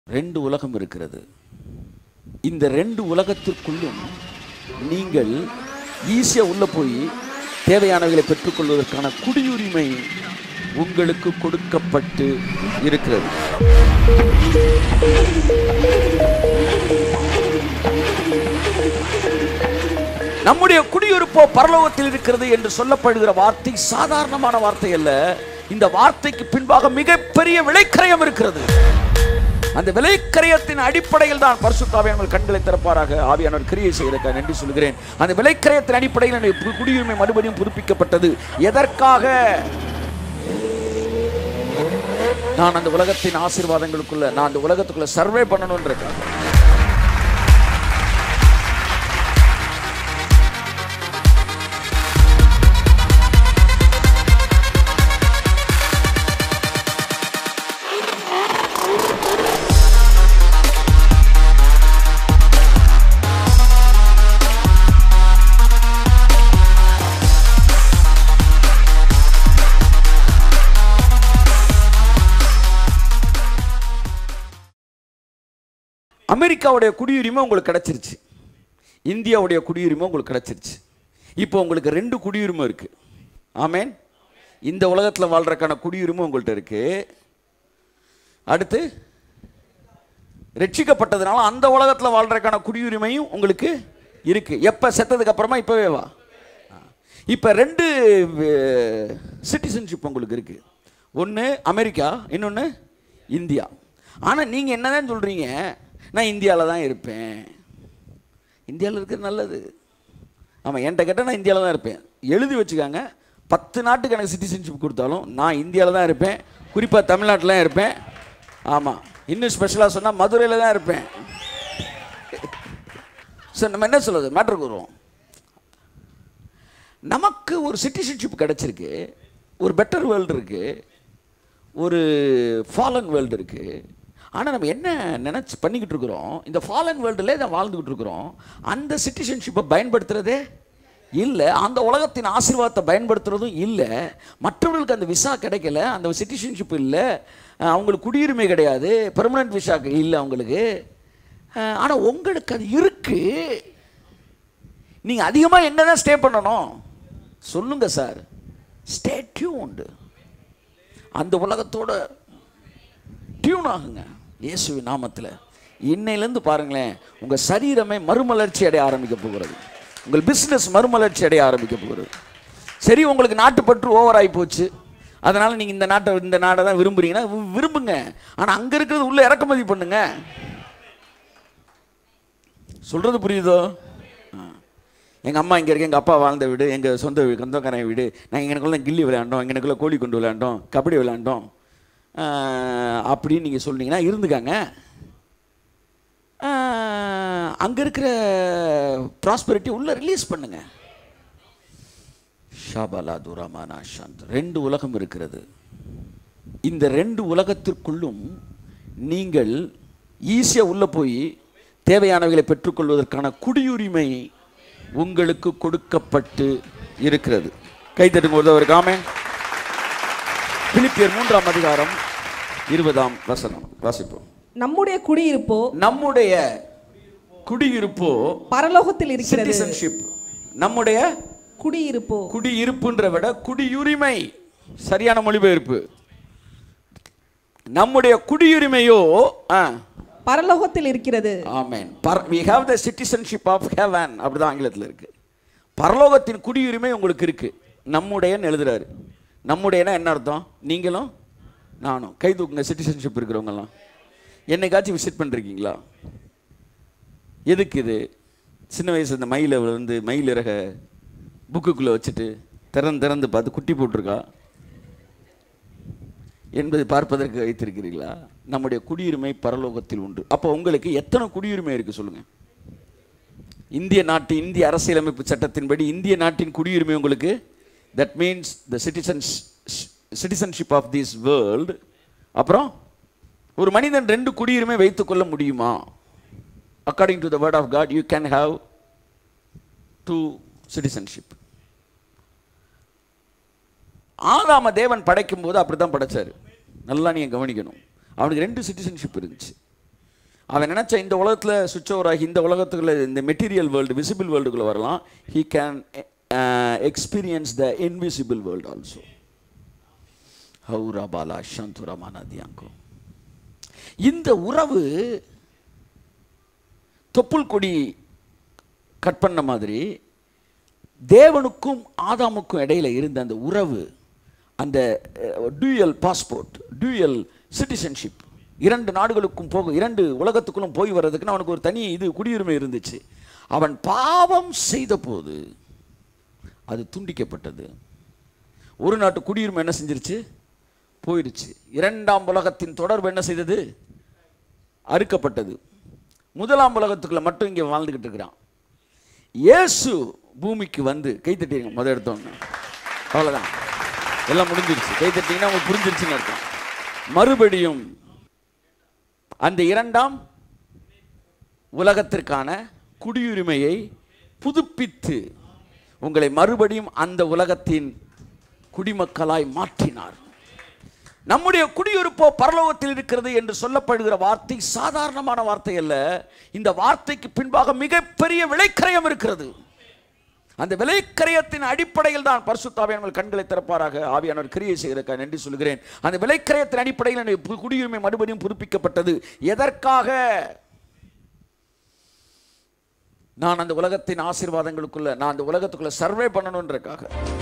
ரெண்டு உலகம் இருக்கிறது இந்த ரெண்டு உலகத்திற்குள்ளும் நீங்கள் ஈஸியா உள்ள போய் தேவையானவைகளை பெற்றுக்கொள்வதற்கான குடியுரிமை உங்களுக்கு கொடுக்கப்பட்டு இருக்கிறது நம்முடைய குடியிருப்போ பரலோகத்தில் இருக்கிறது என்று சொல்லப்படுகிற வார்த்தை சாதாரணமான வார்த்தை அல்ல இந்த வார்த்தைக்கு பின்பாக மிகப்பெரிய விலைக்கரையம் இருக்கிறது அந்த விலைக்கரையத்தின் அடிப்படையில் தான் பரிசுத்தாவியானவர் கண்களை திறப்பாராக ஆவியானவர் கிரியை செய்வதற்காக நன்றி சொல்கிறேன் அந்த விலைக்கரையத்தின் அடிப்படையில் என்னுடைய பு- குடியுரிமை மறுபடியும் புதுப்பிக்கப்பட்டது எதற்காக நான் அந்த உலகத்தின் ஆசீர்வாதங்களுக்குள்ள நான் அந்த உலகத்துக்குள்ள சர்வே பண்ணணும்ன்றதுக்காக அமெரிக்காவுடைய குடியுரிமை உங்களுக்கு கிடைச்சிருச்சு இந்தியாவுடைய குடியுரிமை உங்களுக்கு கிடைச்சிருச்சு இப்போ உங்களுக்கு ரெண்டு குடியுரிமை இருக்கு ஆமேன் இந்த உலகத்தில் வாழ்றதுக்கான குடியுரிமை உங்கள்கிட்ட இருக்கு அடுத்து ரட்சிக்கப்பட்டதுனால அந்த உலகத்தில் வாழ்றதுக்கான குடியுரிமையும் உங்களுக்கு இருக்கு எப்போ செத்ததுக்கு அப்புறமா இப்போவே வா இப்போ ரெண்டு சிட்டிசன்ஷிப் உங்களுக்கு இருக்கு ஒன்று அமெரிக்கா இன்னொன்று இந்தியா ஆனால் நீங்கள் என்னதான் சொல்கிறீங்க நான் இந்தியாவில் தான் இருப்பேன் இந்தியாவில் இருக்கிறது நல்லது ஆமாம் என்கிட்ட கேட்டால் நான் இந்தியாவில் தான் இருப்பேன் எழுதி வச்சுக்காங்க பத்து நாட்டுக்கு எனக்கு சிட்டிசன்ஷிப் கொடுத்தாலும் நான் இந்தியாவில் தான் இருப்பேன் குறிப்பாக தமிழ்நாட்டில் தான் இருப்பேன் ஆமாம் இன்னும் ஸ்பெஷலாக சொன்னால் மதுரையில் தான் இருப்பேன் சார் நம்ம என்ன சொல்லுது மேட்ருக்கு வருவோம் நமக்கு ஒரு சிட்டிசன்ஷிப் கிடச்சிருக்கு ஒரு பெட்டர் வேர்ல்டு இருக்குது ஒரு ஃபாலன் வேர்ல்டு இருக்குது ஆனால் நம்ம என்ன நினச்சி பண்ணிக்கிட்டு இருக்கிறோம் இந்த ஃபாலன் வேர்ல்டுலே தான் வாழ்ந்துக்கிட்டு இருக்கிறோம் அந்த சிட்டிசன்ஷிப்பை பயன்படுத்துகிறதே இல்லை அந்த உலகத்தின் ஆசீர்வாதத்தை பயன்படுத்துகிறதும் இல்லை மற்றவர்களுக்கு அந்த விசா கிடைக்கல அந்த சிட்டிசன்ஷிப் இல்லை அஹ் அவங்களுக்கு குடியுரிமை கிடையாது பெர்மனன்ட் விசா இல்லை அவங்களுக்கு ஆனால் உங்களுக்கு அது இருக்குது நீங்கள் அதிகமாக எங்கே தான் ஸ்டே பண்ணணும் சொல்லுங்க சார் ஸ்டே டியூன்டு அந்த உலகத்தோட டியூன் ஆகுங்க இயேசுவின் நாமத்தில் இன்னையிலேருந்து பாருங்களேன் உங்கள் சரீரமே மறுமலர்ச்சி அடைய ஆரம்பிக்க போகிறது உங்கள் பிஸ்னஸ் மறுமலர்ச்சி அடைய ஆரம்பிக்க போகிறது சரி உங்களுக்கு நாட்டுப்பற்று ஓவர் ஆகி போச்சு அதனால் நீங்கள் இந்த நாட்டை இந்த நாடை தான் விரும்புறீங்கன்னா வி- விரும்புங்க ஆனால் அங்கே இருக்கிறது உள்ள இறக்குமதி பண்ணுங்க சொல்கிறது புரியுதோ எங்கள் அம்மா இங்கே இருக்கு எங்கள் அப்பா வாழ்ந்த வீடு எங்கள் சொந்த வீடு சொந்தக்காரன் வீடு நாங்கள் எங்களுக்குள்ள கில்லி விளையாண்டோம் எங்களுக்குள்ள கோழி கொண்டு விளையாண்டோம் கபடி விளையாண்டோம் ஆஹ் அப்படின்னு நீங்கள் சொன்னீங்கன்னா இருந்துக்காங்க அங்கே இருக்கிற ப்ராஸ்பரிட்டி உள்ளே ரிலீஸ் பண்ணுங்க ஷாபாலா துராமானா சாந்த் ரெண்டு உலகம் இருக்கிறது இந்த ரெண்டு உலகத்திற்குள்ளும் நீங்கள் ஈஸியாக உள்ளே போய் தேவையானவைகளை பெற்றுக்கொள்வதற்கான குடியுரிமை உங்களுக்கு கொடுக்கப்பட்டு இருக்கிறது கைத்தட்டுங்க ஒருத்தவருக்கு ஆமென் பிலிப்பியர் மூன்றாம் அதிகாரம் இருபதாம் வசனம் வாசிப்போம் நம்முடைய குடியிருப்போ நம்முடைய குடியிருப்போ பரலோகத்தில் இருக்கிறது சிட்டிசன்ஷிப் நம்முடைய குடியிருப்போ குடியிருப்புன்ற விட குடியுரிமை சரியான மொழிபெயர்ப்பு நம்முடைய குடியுரிமையோ ஆ பரலோகத்தில் இருக்கிறது amen for we have the citizenship of heaven அப்படிதான் ஆங்கிலத்தில் இருக்கு பரலோகத்தின் குடியுரிமை உங்களுக்கு இருக்கு நம்முடையன்னு எழுதுறாரு நம்முடையனா என்ன அர்த்தம் நீங்களும் நானும் கை தூக்குங்க சிட்டிசன்ஷிப் இருக்கிறவங்கலாம் என்னைக்காச்சும் விசிட் பண்ணிருக்கீங்களா எதுக்கு இது சின்ன வயசு இந்த மயிலை வந்து மயில் இறக புக்குக்குள்ளே வச்சுட்டு திறந்து திறந்து பார்த்து குட்டி போட்டிருக்கா என்பதை பார்ப்பதற்கு வைத்திருக்கிறீர்களா நம்முடைய குடியுரிமை பரலோகத்தில் உண்டு அப்போ உங்களுக்கு எத்தனை குடியுரிமை இருக்கு சொல்லுங்க இந்திய நாட்டு இந்திய அரசியலமைப்பு சட்டத்தின்படி இந்திய நாட்டின் குடியுரிமை உங்களுக்கு that means the citizens citizenship of this world அப்புறம் ஒரு மனிதன் ரெண்டு குடியுரிமை வைத்துக்கொள்ள முடியுமா according to the word of God you can have two citizenship ஆதாம தேவன் படைக்கும் போது அப்படி தான் படைச்சாரு நல்லா நீங்கள் கவனிக்கணும் அவனுக்கு ரெண்டு சிட்டிசன்ஷிப் இருந்துச்சு அவன் நினைச்ச இந்த உலகத்தில் சுவிட்ச் ஓவர் ஆகி இந்த உலகத்துக்குள்ள இந்த மெட்டீரியல் வேர்ல்டு விசிபிள் வேர்ல்டுக்குள்ளே வரலாம் he can experience the invisible world also ஹவுரா பாலா சந்துரமான தியாங்கோ இந்த உறவு தொப்புள் கொடி கட் பண்ண மாதிரி தேவனுக்கும் ஆதாமுக்கும் இடையில இருந்த அந்த உறவு அந்த டியூயல் பாஸ்போர்ட் டியூயல் சிட்டிசன்ஷிப் இரண்டு நாடுகளுக்கும் போக இரண்டு உலகத்துக்குள்ளும் போய் வர்றதுக்குன்னு அவனுக்கு ஒரு தனி இது குடியுரிமை இருந்துச்சு அவன் பாவம் செய்த போது அது துண்டிக்கப்பட்டது ஒரு நாட்டு குடியுரிமை என்ன செஞ்சிருச்சு போயிடுச்சு இரண்டாம் உலகத்தின் தொடர்பு என்ன செய்தது அறுக்கப்பட்டது முதலாம் உலகத்துக்குள்ள மட்டும் இங்கே வாழ்ந்துக்கிட்டு இருக்கிறான் இயேசு பூமிக்கு வந்து கை தட்டிடுங்க முத எடுத்தோன்னு அவ்வளோதான் எல்லாம் முடிஞ்சிருச்சு கை தட்டிங்கன்னா உங்களுக்கு புரிஞ்சிருச்சுன்னு அர்த்தம் மறுபடியும் அந்த இரண்டாம் உலகத்திற்கான குடியுரிமையை புதுப்பித்து உங்களை மறுபடியும் அந்த உலகத்தின் குடிமக்களாய் மாற்றினார் நம்முடைய குடியிருப்போ பரலோகத்தில் இருக்கிறது என்று சொல்லப்படுகிற வார்த்தை சாதாரணமான வார்த்தை அல்ல இந்த வார்த்தைக்கு பின்பாக மிகப்பெரிய விலைக்கரையம் இருக்கிறது அந்த விலைக்கரையத்தின் அடிப்படையில் தான் பரிசுத்தாவியானவர் கண்களை திறப்பாராக ஆவியானவர் கிரியை செய்கிறக்க நன்றி சொல்கிறேன் அந்த விலைக்கரையத்தின் அடிப்படையில் என்னுடைய பு- குடியுரிமை மறுபடியும் புதுப்பிக்கப்பட்டது எதற்காக நான் அந்த உலகத்தின் ஆசீர்வாதங்களுக்குள்ள நான் அந்த உலகத்துக்குள்ள சர்வே பண்ணணுன்றக்காக